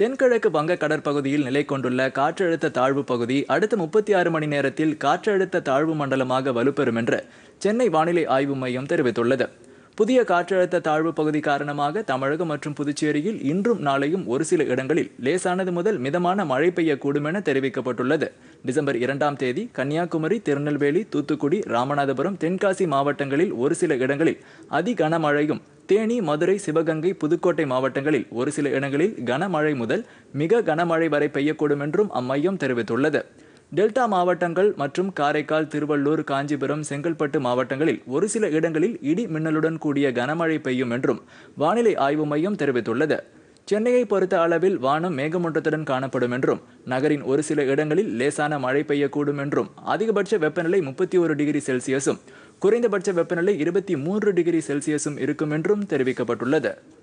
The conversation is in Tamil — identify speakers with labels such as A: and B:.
A: தென்கிழக்கு வங்க கடற்பகுதியில் நிலை கொண்டுள்ள காற்றழுத்த தாழ்வு பகுதி அடுத்த முப்பத்தி ஆறு மணி நேரத்தில் காற்றழுத்த தாழ்வு மண்டலமாக வலுப்பெறும் என்று சென்னை வானிலை ஆய்வு மையம் தெரிவித்துள்ளது புதிய காற்றழுத்த தாழ்வு பகுதி காரணமாக தமிழகம் மற்றும் புதுச்சேரியில் இன்றும் நாளையும் ஒரு சில இடங்களில் லேசானது முதல் மிதமான மழை பெய்யக்கூடும் என தெரிவிக்கப்பட்டுள்ளது டிசம்பர் இரண்டாம் தேதி கன்னியாகுமரி திருநெல்வேலி தூத்துக்குடி ராமநாதபுரம் தென்காசி மாவட்டங்களில் ஒரு சில இடங்களில் அதி கனமழையும் தேனி மதுரை சிவகங்கை புதுக்கோட்டை மாவட்டங்களில் ஒரு சில இடங்களில் கனமழை முதல் மிக கனமழை வரை பெய்யக்கூடும் என்றும் அம்மையம் தெரிவித்துள்ளது டெல்டா மாவட்டங்கள் மற்றும் காரைக்கால் திருவள்ளூர் காஞ்சிபுரம் செங்கல்பட்டு மாவட்டங்களில் ஒரு சில இடங்களில் இடி மின்னலுடன் கூடிய கனமழை பெய்யும் என்றும் வானிலை ஆய்வு மையம் தெரிவித்துள்ளது சென்னையை பொறுத்த அளவில் வானம் மேகமூட்டத்துடன் காணப்படும் என்றும் நகரின் ஒரு சில இடங்களில் லேசான மழை பெய்யக்கூடும் என்றும் அதிகபட்ச வெப்பநிலை முப்பத்தி ஒரு டிகிரி செல்சியஸும் குறைந்தபட்ச வெப்பநிலை இருபத்தி மூன்று டிகிரி செல்சியஸும் இருக்கும் என்றும் தெரிவிக்கப்பட்டுள்ளது